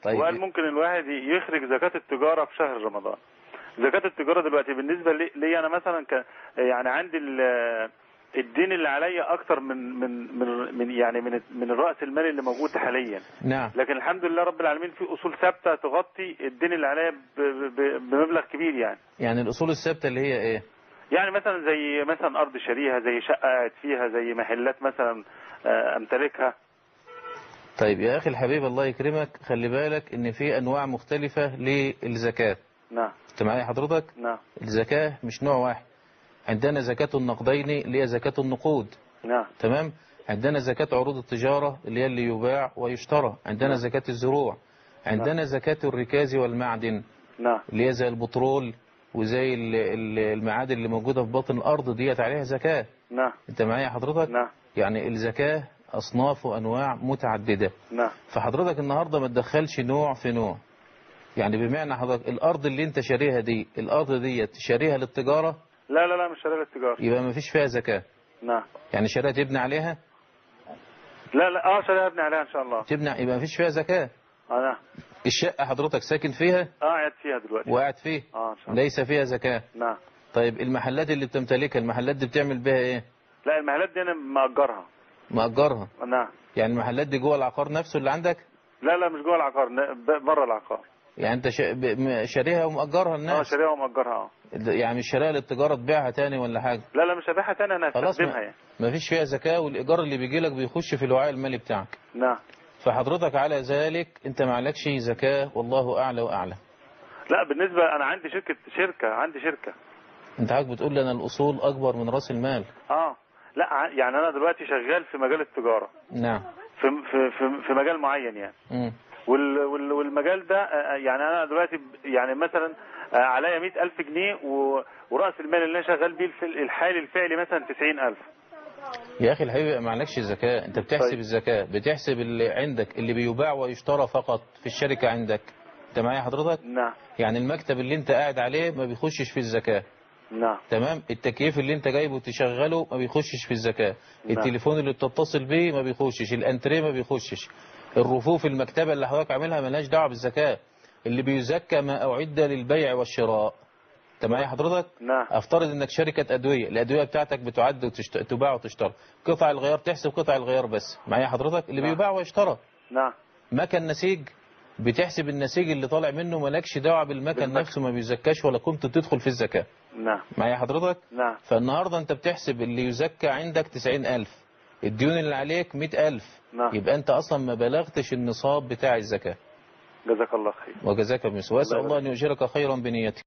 طيب. وقال ممكن الواحد يخرج زكاة التجارة في شهر رمضان زكاة التجارة دلوقتي بالنسبة لي, لي أنا مثلا ك يعني عندي ال- الدين اللي عليا أكتر من من من من يعني من من الرأس المالي اللي موجود حاليا نعم لكن الحمد لله رب العالمين في أصول ثابتة تغطي الدين اللي عليا ب- ب- بمبلغ كبير يعني يعني الأصول الثابتة اللي هي إيه يعني مثلا زي مثلا أرض شاريها زي شقة قاعد فيها زي محلات مثلا آه، أمتلكها طيب يا أخي الحبيب الله يكرمك خلي بالك إن في أنواع مختلفة للزكاة نعم أنت معايا حضرتك نعم الزكاة مش نوع واحد عندنا زكاة النقدين اللي هي زكاة النقود نعم تمام عندنا زكاة عروض التجارة اللي هي اللي يباع ويشترى عندنا نعم. زكاة الزروع عندنا زكاة الركاز والمعدن نعم اللي هي زي البترول وزي ال- ال- المعادن اللي موجودة في باطن الأرض ديت عليها زكاة نعم أنت معايا حضرتك نعم يعني الزكاة أصناف وأنواع متعددة نعم فحضرتك النهاردة ما تدخلش نوع في نوع يعني بمعنى حضرتك الأرض اللي أنت شاريها دي الأرض ديت شاريها للتجارة لا لا لا مش شارع التجارة يبقى ما فيش فيها زكاة نعم يعني شاريها تبني عليها لا لا اه شارع ابني عليها ان شاء الله تبني يبقى ما فيش فيها زكاة اه نعم الشقة حضرتك ساكن فيها اه قاعد فيها دلوقتي وقاعد فيه اه ان شاء الله ليس فيها زكاة نعم طيب المحلات اللي بتمتلكها المحلات دي بتعمل بها ايه لا المحلات دي انا مأجرها مأجرها نعم يعني المحلات دي جوه العقار نفسه اللي عندك لا لا مش جوه العقار بره العقار يعني انت شا- ب- م- شاريها ومأجرها اه الناس شاريها ومأجرها اه يعني مش شاريها للتجارة تبيعها تاني ولا حاجة لا لا مش هبيعها تاني انا خلاص هستخدمها ما, يعني ما فيش فيها زكاة والإيجار اللي بيجي لك بيخش في الوعاء المالي بتاعك نعم فحضرتك على ذلك انت ما عليكش زكاة والله أعلى وأعلى لا بالنسبة انا عندي شركة شركة عندي شركة انت حضرتك بتقول لي انا الأصول أكبر من رأس المال اه لا ع- يعني انا دلوقتي شغال في مجال التجارة نعم في في في, في مجال معين يعني مم. وال وال والمجال ده آه، يعني انا دلوقتي ب- يعني مثلا آه، عليا 100000 جنيه و- ورأس المال اللي انا شغال بيه الف- الحالي الفعلي مثلا 90000 يا أخي الحبيب ما عليكش زكاة انت بتحسب طيب. الزكاة بتحسب اللي عندك اللي بيباع ويشترى فقط في الشركة عندك انت معايا حضرتك نعم يعني المكتب اللي انت قاعد عليه ما بيخشش في الزكاة نعم تمام التكييف اللي انت جايبه تشغله ما بيخشش في الزكاة نعم. التليفون اللي بتتصل بيه ما بيخشش الانتريه ما بيخشش الرفوف المكتبة اللي حضرتك عاملها ملهاش دعوه بالزكاة اللي بيزكى ما أعد للبيع والشراء انت معايا حضرتك نعم افترض انك شركة ادوية الادوية بتاعتك بتعد وتشت... تباع وتشترى قطع الغيار تحسب قطع الغيار بس معايا حضرتك اللي نعم. بيباع ويشترى نعم مكن نسيج بتحسب النسيج اللي طالع منه مالكش دعوه بالمكن بالمكن. نفسه ما بيزكاش ولا كنت تدخل في الزكاة نعم معايا حضرتك نعم فالنهاردة انت بتحسب اللي يزكى عندك تسعين ألف الديون اللي عليك مئة ألف نعم يبقى انت اصلا ما بلغتش النصاب بتاع الزكاة جزاك الله خير وجزاك بمثل واسأل الله الله ان يؤجرك خيرا بنيتك